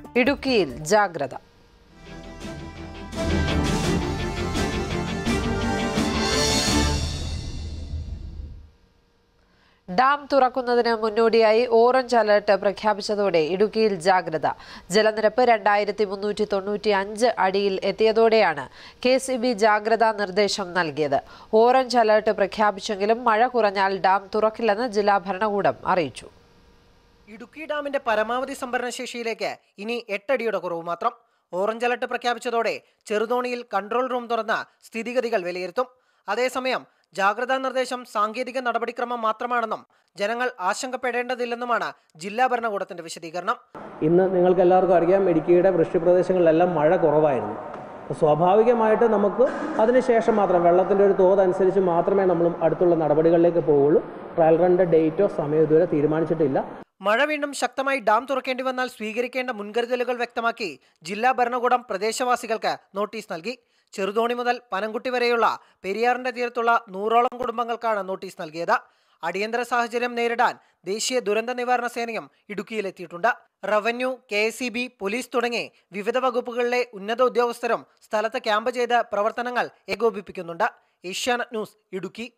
ഇടുക്കിയിൽ ജാഗ്രത ഡാം തുറക്കുന്നതിന് മുന്നോടിയായി ഓറഞ്ച് അലർട്ട് പ്രഖ്യാപിച്ചതോടെ ഇടുക്കിയിൽ ജാഗ്രത ജലനിരപ്പ് രണ്ടായിരത്തി മുന്നൂറ്റി തൊണ്ണൂറ്റി അഞ്ച് അടിയിൽ എത്തിയതോടെയാണ് കെ സി ബി ജാഗ്രതാ നിർദ്ദേശം നൽകിയത് ഓറഞ്ച് അലർട്ട് പ്രഖ്യാപിച്ചെങ്കിലും മഴ കുറഞ്ഞാൽ ഡാം തുറക്കില്ലെന്ന് ജില്ലാ ഭരണകൂടം അറിയിച്ചു ഇടുക്കി ഡാമിന്റെ പരമാവധി സംഭരണശേഷിയിലേക്ക് ഇനി എട്ടടിയുടെ കുറവ് മാത്രം ഓറഞ്ച് അലർട്ട് പ്രഖ്യാപിച്ചതോടെ ചെറുതോണിയിൽ കൺട്രോൾ റൂം തുറന്ന് സ്ഥിതിഗതികൾ വിലയിരുത്തും അതേസമയം ജാഗ്രതാ നിർദ്ദേശം സാങ്കേതിക നടപടിക്രമം മാത്രമാണെന്നും ജനങ്ങൾ ആശങ്കപ്പെടേണ്ടതില്ലെന്നുമാണ് ജില്ലാ ഭരണകൂടത്തിന്റെ വിശദീകരണം ഇന്ന് നിങ്ങൾക്ക് എല്ലാവർക്കും അറിയാം ഇടുക്കിയുടെ വൃഷ്ടിപ്രദേശങ്ങളിലെല്ലാം മഴ കുറവായിരുന്നു അപ്പോൾ സ്വാഭാവികമായിട്ട് നമുക്ക് അതിനുശേഷം മാത്രം വെള്ളത്തിൻ്റെ ഒരു തോത് അനുസരിച്ച് മാത്രമേ നമ്മൾ അടുത്തുള്ള നടപടികളിലേക്ക് പോവുള്ളൂ ട്രയൽ റണ്ണിൻ്റെ ഡേറ്റോ സമയം ഇതുവരെ തീരുമാനിച്ചിട്ടില്ല മഴ വീണ്ടും ശക്തമായി ഡാം തുറക്കേണ്ടി വന്നാൽ സ്വീകരിക്കേണ്ട മുൻകരുതലുകൾ വ്യക്തമാക്കി ജില്ലാ ഭരണകൂടം പ്രദേശവാസികൾക്ക് നോട്ടീസ് നൽകി ചെറുതോണി മുതൽ പനംകുട്ടി വരെയുള്ള പെരിയാറിന്റെ തീരത്തുള്ള നൂറോളം കുടുംബങ്ങൾക്കാണ് നോട്ടീസ് നൽകിയത് അടിയന്തര സാഹചര്യം നേരിടാൻ ദേശീയ ദുരന്ത നിവാരണ സേനയും ഇടുക്കിയിലെത്തിയിട്ടുണ്ട് റവന്യൂ കെ പോലീസ് തുടങ്ങി വിവിധ വകുപ്പുകളിലെ ഉന്നത ഉദ്യോഗസ്ഥരും സ്ഥലത്ത് ക്യാമ്പ് ചെയ്ത് പ്രവർത്തനങ്ങൾ ഏകോപിപ്പിക്കുന്നുണ്ട് ഏഷ്യാനെറ്റ് ന്യൂസ് ഇടുക്കി